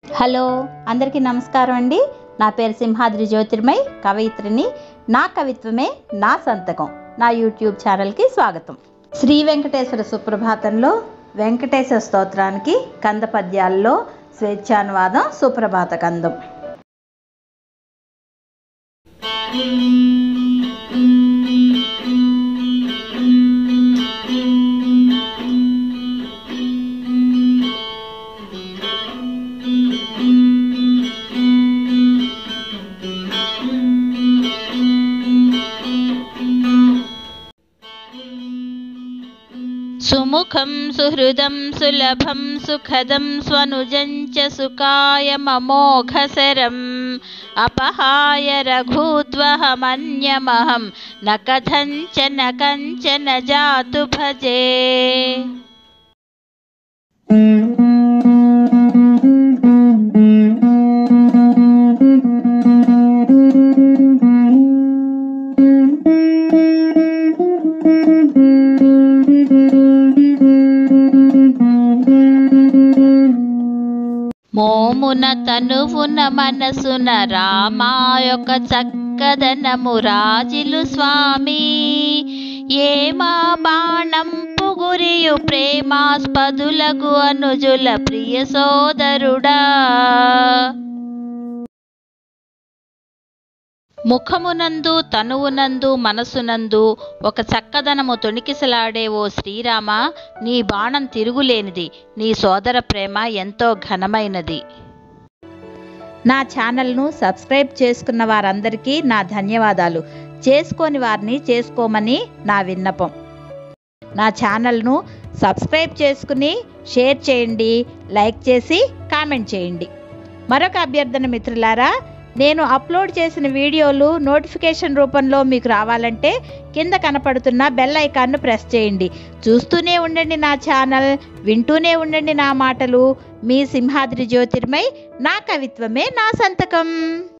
hello అందరికీ నమస్కారం అండి నా పేరు సింహాద్రి జ్యోతిర్మయ్ కవయిత్రిని నా కవిత్వమే నా సంతకం నా యూట్యూబ్ ఛానల్కి స్వాగతం శ్రీ వెంకటేశ్వర సుప్రభాతంలో వెంకటేశ్వర స్తోత్రానికి కంద పద్యాల్లో స్వేచ్ఛానువాదం సుప్రభాత కందం సుముఖం సుహృదం సులభం సుఖదం స్వనుజం చ సుకాయ మమోఘసరం అపహాయ రఘూద్వహమన్యమహం న కథంచన కంచన జాతు భజే మోమున తనువున మనసున రామా యొక్క చక్కదనము రాజిలు స్వామి ఏమా బాణం పుగురియు ప్రేమాస్పదులగు అనుజుల ప్రియ సోదరుడా ముఖమునందు తనువునందు మనసునందు ఒక చక్కదనము తొణికిసలాడే ఓ శ్రీరామ నీ బాణం తిరుగులేనిది నీ సోదర ప్రేమ ఎంతో ఘనమైనది నా ఛానల్ను సబ్స్క్రైబ్ చేసుకున్న వారందరికీ నా ధన్యవాదాలు చేసుకోని వారిని చేసుకోమని నా విన్నపం నా ఛానల్ను సబ్స్క్రైబ్ చేసుకుని షేర్ చేయండి లైక్ చేసి కామెంట్ చేయండి మరొక అభ్యర్థన మిత్రులారా నేను అప్లోడ్ చేసిన వీడియోలు నోటిఫికేషన్ రూపంలో మీకు రావాలంటే కింద కనపడుతున్న బెల్ ఐకాన్ను ప్రెస్ చేయండి చూస్తూనే ఉండండి నా ఛానల్ వింటూనే ఉండండి నా మాటలు మీ సింహాద్రి జ్యోతిర్మై నా కవిత్వమే నా సంతకం